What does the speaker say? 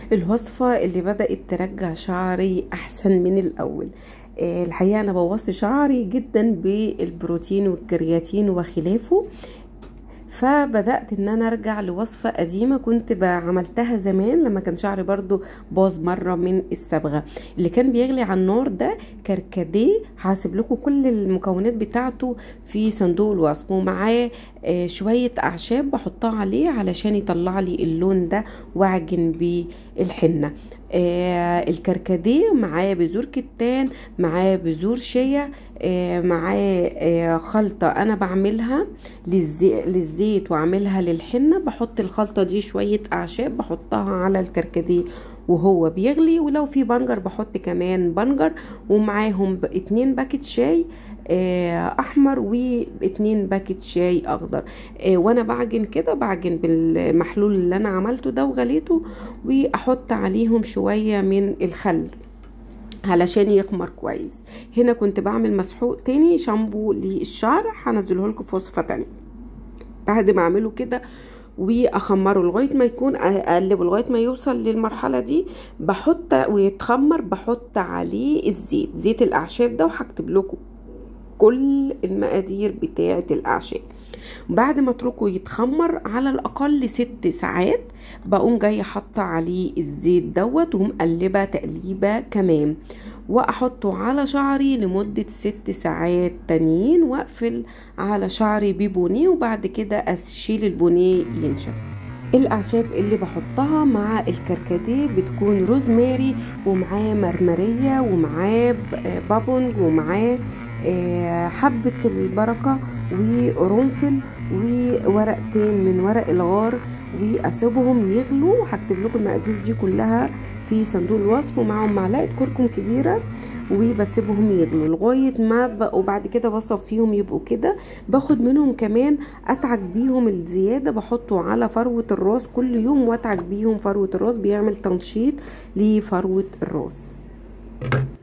الوصفة اللي بدأت ترجع شعري أحسن من الأول آه، الحقيقة أنا بوظت شعري جدا بالبروتين والكرياتين وخلافه فبدأت ان انا ارجع لوصفة قديمة كنت عملتها زمان لما كان شعري برضو باظ مرة من الصبغة اللي كان بيغلي على النار ده كركديه هسيب لكم كل المكونات بتاعته في صندوق الوصف ومعاه آه، شوية اعشاب بحطها عليه علشان يطلع لي اللون ده واعجن بالحنة آه الكركديه معاه بذور كتان معاه بذور شيا آه معاه آه خلطة انا بعملها للزي... للزيت واعملها للحنة بحط الخلطة دي شوية اعشاب بحطها على الكركديه وهو بيغلي ولو في بنجر بحط كمان بنجر ومعاهم اتنين باكت شاي احمر واتنين باكت شاي اخضر وانا بعجن كده بعجن بالمحلول اللي انا عملته ده وغليته واحط عليهم شوية من الخل علشان يخمر كويس هنا كنت بعمل مسحوق تاني شامبو للشعر هنزله لكم في وصفة تانية بعد ما اعمله كده واخمره لغايه ما يكون اقلبه لغايه ما يوصل للمرحله دي بحط ويتخمر بحط عليه الزيت زيت الاعشاب ده وهكتب لكم كل المقادير بتاعه الاعشاب بعد ما اتركه يتخمر على الاقل ست ساعات بقوم جايه حاطه عليه الزيت دوت ومقلبه تقليبه كمان واحطه على شعري لمدة ست ساعات تانيين واقفل على شعري ببونيه وبعد كده اشيل البونيه ينشف الاعشاب اللي بحطها مع الكركديه بتكون روزماري ومعاه مرمرية ومعاه بابونج ومعاه حبة البركة وقرنفل وورقتين من ورق الغار واسيبهم يغلوا هكتب لكم المقادير دي كلها في صندوق الوصف ومعاهم معلقه كركم كبيره وبسيبهم يغلوا لغايه ما ب... وبعد كده بصفيهم يبقوا كده باخد منهم كمان اتعك بيهم الزياده بحطه على فروه الراس كل يوم واتعك بيهم فروه الراس بيعمل تنشيط لفروه الراس